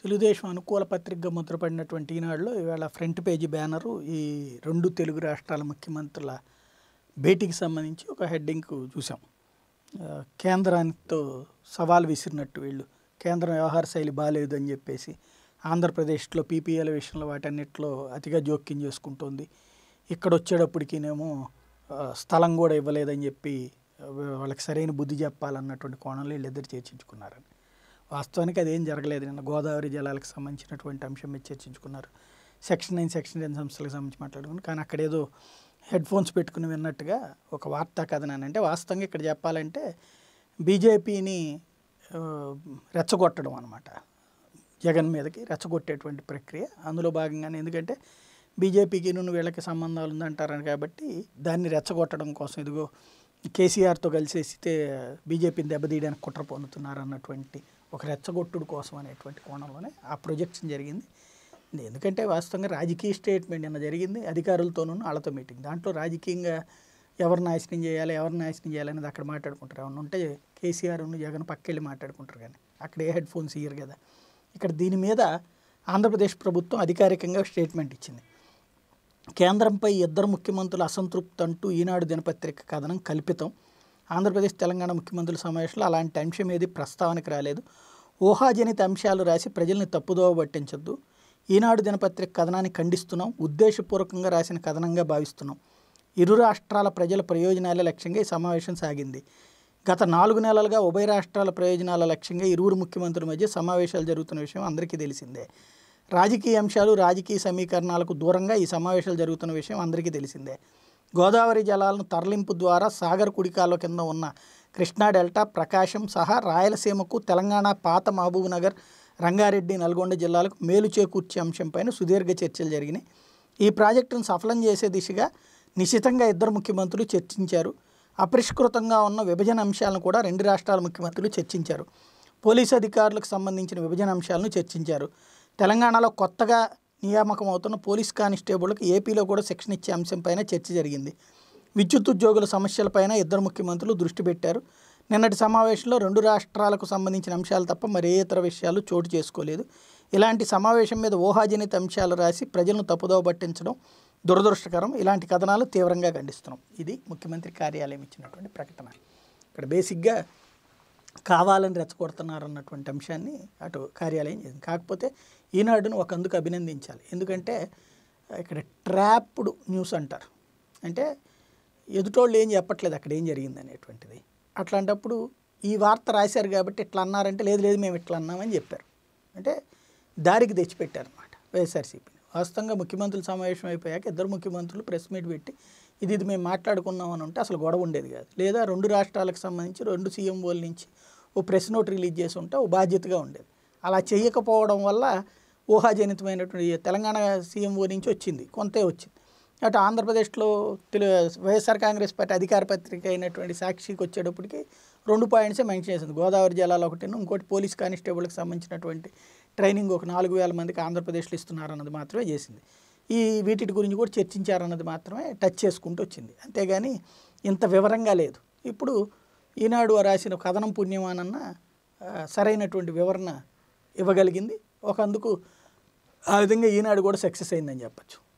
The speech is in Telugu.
తెలుగుదేశం అనుకూల పత్రికగా ముద్రపడినటువంటి ఈనాడులో ఇవాళ ఫ్రంట్ పేజీ బ్యానరు ఈ రెండు తెలుగు రాష్ట్రాల ముఖ్యమంత్రుల భేటీకి సంబంధించి ఒక హెడ్డింగ్ చూసాం ఆ, కేంద్రానితో సవాల్ విసిరినట్టు వీళ్ళు కేంద్రం వ్యవహార శైలి బాగాలేదు అని చెప్పేసి ఆంధ్రప్రదేశ్లో పీపీఎల్ విషయంలో వాటన్నిటిలో అతిగా జోక్యం చేసుకుంటోంది ఇక్కడ వచ్చేటప్పటికినేమో ఆ, స్థలం కూడా ఇవ్వలేదని చెప్పి ఆ, వాళ్ళకి సరైన బుద్ధి చెప్పాలన్నటువంటి కోణంలో వీళ్ళిద్దరు చర్చించుకున్నారని వాస్తవానికి అదేం జరగలేదు నిన్న గోదావరి జలాలకు సంబంధించినటువంటి అంశం మీద చర్చించుకున్నారు సెక్షన్ నైన్ సెక్షన్ టెన్ సంస్థలకు సంబంధించి మాట్లాడుకున్నారు కానీ అక్కడ ఏదో హెడ్ ఫోన్స్ పెట్టుకుని విన్నట్టుగా ఒక వార్తా కథనాన్ని అంటే వాస్తవంగా ఇక్కడ చెప్పాలంటే బీజేపీని ఆ, రెచ్చగొట్టడం అనమాట జగన్ మీదకి రెచ్చగొట్టేటువంటి ప్రక్రియ అందులో భాగంగానే ఎందుకంటే బీజేపీకి నువ్వు వీళ్ళకి సంబంధాలు ఉందంటారని కాబట్టి దాన్ని రెచ్చగొట్టడం కోసం ఇదిగో కేసీఆర్తో కలిసేస్తే బీజేపీని దెబ్బతీయడానికి కుట్ర పొందుతున్నారు అన్నటువంటి ఒక రెచ్చగొట్టుడు కోసం అనేటువంటి కోణంలోనే ఆ ప్రొజెక్షన్ జరిగింది ఎందుకంటే వాస్తవంగా రాజకీయ స్టేట్మెంట్ నిన్న జరిగింది అధికారులతోనూ వాళ్ళతో మీటింగ్ దాంట్లో రాజకీయంగా ఎవరు నాశనం చేయాలి ఎవరు నాశనం చేయాలి అనేది అక్కడ మాట్లాడుకుంటారు ఏమన్నా ఉంటే కేసీఆర్ జగన్ పక్కెళ్ళి మాట్లాడుకుంటారు కానీ అక్కడ ఏ హెడ్ ఫోన్స్ ఇయ్యరు కదా ఇక్కడ దీని మీద ఆంధ్రప్రదేశ్ ప్రభుత్వం అధికారికంగా స్టేట్మెంట్ ఇచ్చింది కేంద్రంపై ఇద్దరు ముఖ్యమంత్రులు అసంతృప్తి అంటూ ఈనాడు దినపత్రిక కథనం కల్పితం ఆంధ్రప్రదేశ్ తెలంగాణ ముఖ్యమంత్రుల సమావేశంలో అలాంటి అంశం ఏది ప్రస్తావనకు రాలేదు ఊహాజనిత అంశాలు రాసి ప్రజల్ని తప్పుదోవ పట్టించొద్దు ఈనాడు దినపత్రిక కథనాన్ని ఖండిస్తున్నాం ఉద్దేశపూర్వకంగా రాసిన కథనంగా భావిస్తున్నాం ఇరు రాష్ట్రాల ప్రజల ప్రయోజనాల లక్ష్యంగా ఈ సమావేశం సాగింది గత నాలుగు నెలలుగా ఉభయ రాష్ట్రాల ప్రయోజనాల లక్ష్యంగా ఇరువురు ముఖ్యమంత్రుల మధ్య సమావేశాలు జరుగుతున్న విషయం అందరికీ తెలిసిందే రాజకీయ అంశాలు రాజకీయ సమీకరణాలకు దూరంగా ఈ సమావేశాలు జరుగుతున్న విషయం అందరికీ తెలిసిందే గోదావరి జలాలను తరలింపు ద్వారా సాగర్ కుడికాల కింద ఉన్న కృష్ణా డెల్టా ప్రకాశం సహా రాయలసీమకు తెలంగాణ పాత మహబూబ్ నగర్ రంగారెడ్డి నల్గొండ జిల్లాలకు మేలు చేకూర్చే అంశంపైన సుదీర్ఘ చర్చలు జరిగినాయి ఈ ప్రాజెక్టును సఫలం చేసే దిశగా నిశితంగా ఇద్దరు ముఖ్యమంత్రులు చర్చించారు అపరిష్కృతంగా ఉన్న విభజన అంశాలను కూడా రెండు రాష్ట్రాల ముఖ్యమంత్రులు చర్చించారు పోలీసు అధికారులకు సంబంధించిన విభజన అంశాలను చర్చించారు తెలంగాణలో కొత్తగా నియామకం అవుతున్న పోలీస్ కానిస్టేబుల్కి ఏపీలో కూడా శిక్షణ ఇచ్చే అంశంపైన చర్చ జరిగింది విద్యుత్ ఉద్యోగుల సమస్యలపైన ఇద్దరు ముఖ్యమంత్రులు దృష్టి పెట్టారు నిన్నటి సమావేశంలో రెండు రాష్ట్రాలకు సంబంధించిన అంశాలు తప్ప మరే ఇతర విషయాలు చోటు చేసుకోలేదు ఇలాంటి సమావేశం మీద ఊహాజనిత అంశాలు రాసి ప్రజలను తప్పుదోవ పట్టించడం దురదృష్టకరం ఇలాంటి కథనాలు తీవ్రంగా ఖండిస్తున్నాం ఇది ముఖ్యమంత్రి కార్యాలయం ఇచ్చినటువంటి ప్రకటన ఇక్కడ బేసిక్గా కావాలని రెచ్చగొడుతున్నారు అన్నటువంటి అంశాన్ని అటు కార్యాలయం చేసింది కాకపోతే ఈనాడును ఒక అందుకు అభినందించాలి ఎందుకంటే ఇక్కడ ట్రాప్డ్ న్యూస్ అంటారు అంటే ఎదుటోళ్ళు ఏం చెప్పట్లేదు అక్కడ ఏం జరిగింది అనేటువంటిది అట్లాంటప్పుడు ఈ వార్త రాశారు కాబట్టి ఇట్లా అన్నారంటే లేదు లేదు మేము ఇట్లా అన్నామని చెప్పారు అంటే దారికి తెచ్చిపెట్టారు అనమాట వైఎస్ఆర్సీపీని వాస్తవంగా ముఖ్యమంత్రుల సమావేశం అయిపోయాక ఇద్దరు ముఖ్యమంత్రులు ప్రెస్ మీట్ పెట్టి ఇది ఇది మేము మాట్లాడుకున్నాం అని ఉంటే అసలు గొడవ ఉండేది కాదు లేదా రెండు రాష్ట్రాలకు సంబంధించి రెండు సీఎంఓల నుంచి ఓ ప్రెస్ నోట్ రిలీజ్ చేసి ఉంటే ఓ బాధ్యతగా ఉండేది అలా చేయకపోవడం వల్ల ఊహాజనితమైనటువంటి తెలంగాణ సీఎంఓ నుంచి వచ్చింది కొంతే వచ్చింది అటు ఆంధ్రప్రదేశ్లో తెలు వైఎస్ఆర్ కాంగ్రెస్ పార్టీ అధికార పత్రిక అయినటువంటి సాక్షికి వచ్చేటప్పటికి రెండు పాయింట్సే మెన్షన్ చేసింది గోదావరి జలాలు ఒకటి ఇంకోటి పోలీస్ కానిస్టేబుల్కి సంబంధించినటువంటి ట్రైనింగ్ ఒక నాలుగు వేల మందికి ఆంధ్రప్రదేశ్లో ఇస్తున్నారన్నది మాత్రమే చేసింది ఈ వీటి గురించి కూడా చర్చించారన్నది మాత్రమే టచ్ చేసుకుంటూ వచ్చింది అంతేగాని ఇంత వివరంగా లేదు ఇప్పుడు ఈనాడు రాసిన కథనం పుణ్యమానన్న ఆ, సరైనటువంటి వివరణ ఇవ్వగలిగింది ఒక అందుకు ఆ విధంగా ఈనాడు కూడా సక్సెస్ అయిందని చెప్పచ్చు